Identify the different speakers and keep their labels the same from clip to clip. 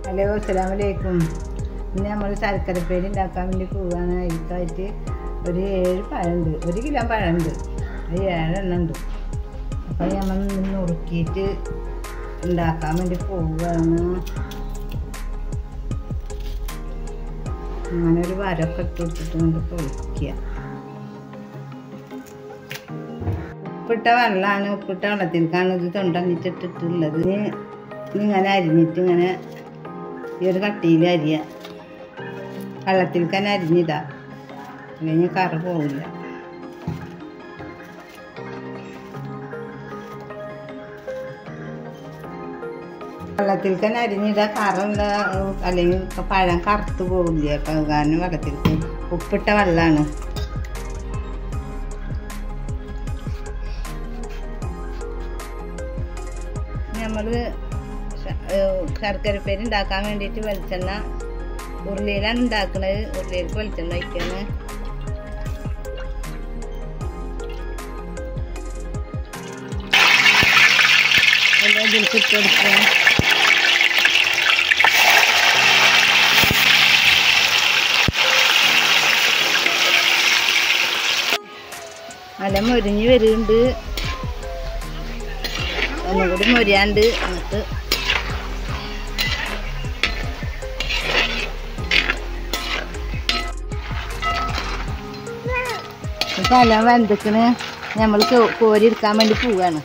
Speaker 1: hello അസ്സലാമു അലൈക്കും ഇന്ന് നമ്മൾ ശർക്കരപ്പേരി ഉണ്ടാക്കാൻ വേണ്ടി പോവുകയാണ് അതിലേക്കായിട്ട് ഒരു ഏഴ് പഴമുണ്ട് ഒരു കിലോ പഴമുണ്ട് അത് ഏഴെണ്ണം ഉണ്ട് അപ്പം നമ്മൾ നിന്ന് നുറുക്കിയിട്ട് ഉണ്ടാക്കാൻ വേണ്ടി പോവുകയാണ് അങ്ങനെ ഒരു വരൊക്കെ ഇട്ട് കൊടുത്തിട്ട് കൊണ്ട് പൊളിക്കുക ഉപ്പിട്ട വെള്ളമാണ് ഉപ്പിട്ട വെള്ളത്തിലേക്കാണ് ഇത് തൊണ്ടന്നിട്ടിട്ടുള്ളത് ഇനി ഇങ്ങനെ അരിഞ്ഞിട്ട് ഇങ്ങനെ ഈ ഒരു കട്ടിയിൽ അരിയ വെള്ളത്തിൽ തന്നെ അരിഞ്ഞിടാം അല്ലെങ്കിൽ കറ പോവില്ല വെള്ളത്തിൽ തന്നെ അരിഞ്ഞിടാ കറുള്ള അല്ലെങ്കിൽ പഴം കറുത്ത് പോവില്ല അപ്പം കാരണം വെള്ളത്തിൽ ഉപ്പിട്ട വെള്ളമാണ് നമ്മൾ ശർക്കരപ്പേര് ഉണ്ടാക്കാൻ വേണ്ടിയിട്ട് വെളിച്ചെണ്ണ ഉരുളിയിലാണ് ഉണ്ടാക്കുന്നത് ഉരുളിയിലേക്ക് വെളിച്ചെണ്ണ വയ്ക്കാണ് ഇതിലേക്ക് ഇട്ട് കൊടുക്കുക നല്ല മൊരിഞ്ഞ് വരുന്നുണ്ട് ഒന്നുകൂടി മൊരിയാണ്ട് എന്നിട്ട് കലം വെന്തക്കണ് നമ്മൾ കോരി എടുക്കാൻ വേണ്ടി പോവാണ്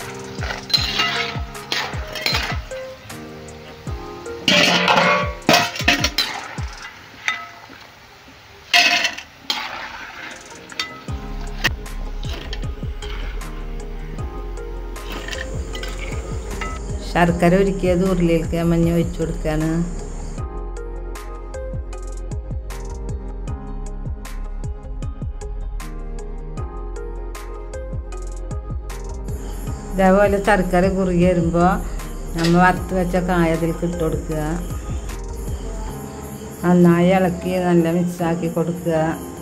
Speaker 1: ശർക്കര ഒരുക്കിയത് ഉരുളിയിലേക്ക് മഞ്ഞ ഒഴിച്ചു കൊടുക്കുകയാണ് ഇതേപോലെ ശർക്കര കുറുകി വരുമ്പോൾ നമ്മൾ വറുത്ത് വെച്ച കായ അതിലേക്ക് ഇട്ട് കൊടുക്കുക നന്നായി ഇളക്കി നല്ല മിക്സാക്കി കൊടുക്കുക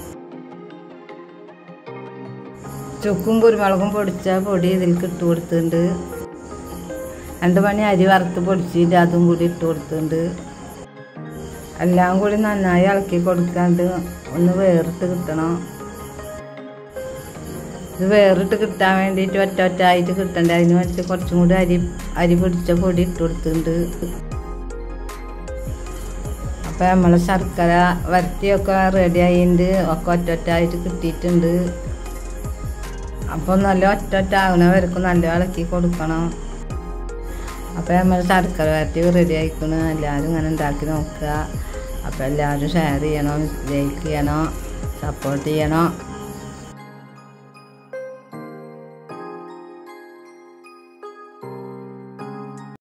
Speaker 1: ചുക്കും കുരുമുളകും പൊടിച്ച പൊടി ഇതിലേക്ക് ഇട്ട് കൊടുത്തിട്ടുണ്ട് രണ്ട് മണി അരി വറുത്ത് പൊടിച്ചിട്ട് അതും കൂടി ഇട്ട് കൊടുത്തിട്ടുണ്ട് എല്ലാം കൂടി നന്നായി ഇളക്കി കൊടുക്കാണ്ട് ഒന്ന് വേറിട്ട് കിട്ടണം ഇത് വേറിട്ട് കിട്ടാൻ വേണ്ടിയിട്ട് ഒറ്റ ഒറ്റ ആയിട്ട് കിട്ടണ്ടേ അതിന് വേണ്ടിയിട്ട് കുറച്ചും കൂടി അരി അരി പൊടിച്ച പൊടി ഇട്ട് കൊടുത്തിട്ടുണ്ട് അപ്പം നമ്മളെ ശർക്കര വരട്ടിയൊക്കെ റെഡി ആയിട്ടുണ്ട് ഒക്കെ ഒറ്റ ഒറ്റ ആയിട്ട് കിട്ടിയിട്ടുണ്ട് അപ്പോൾ നല്ല ഒറ്റ ഒറ്റ ആകുന്ന വരക്കും നല്ല ഇളക്കി കൊടുക്കണം അപ്പോൾ നമ്മൾ ശർക്കര വരട്ടി റെഡി ആയിക്കണം എല്ലാവരും ഇങ്ങനെ ഉണ്ടാക്കി നോക്കുക അപ്പോൾ എല്ലാവരും ഷെയർ ചെയ്യണം ലൈക്ക് ചെയ്യണം സപ്പോർട്ട് ചെയ്യണം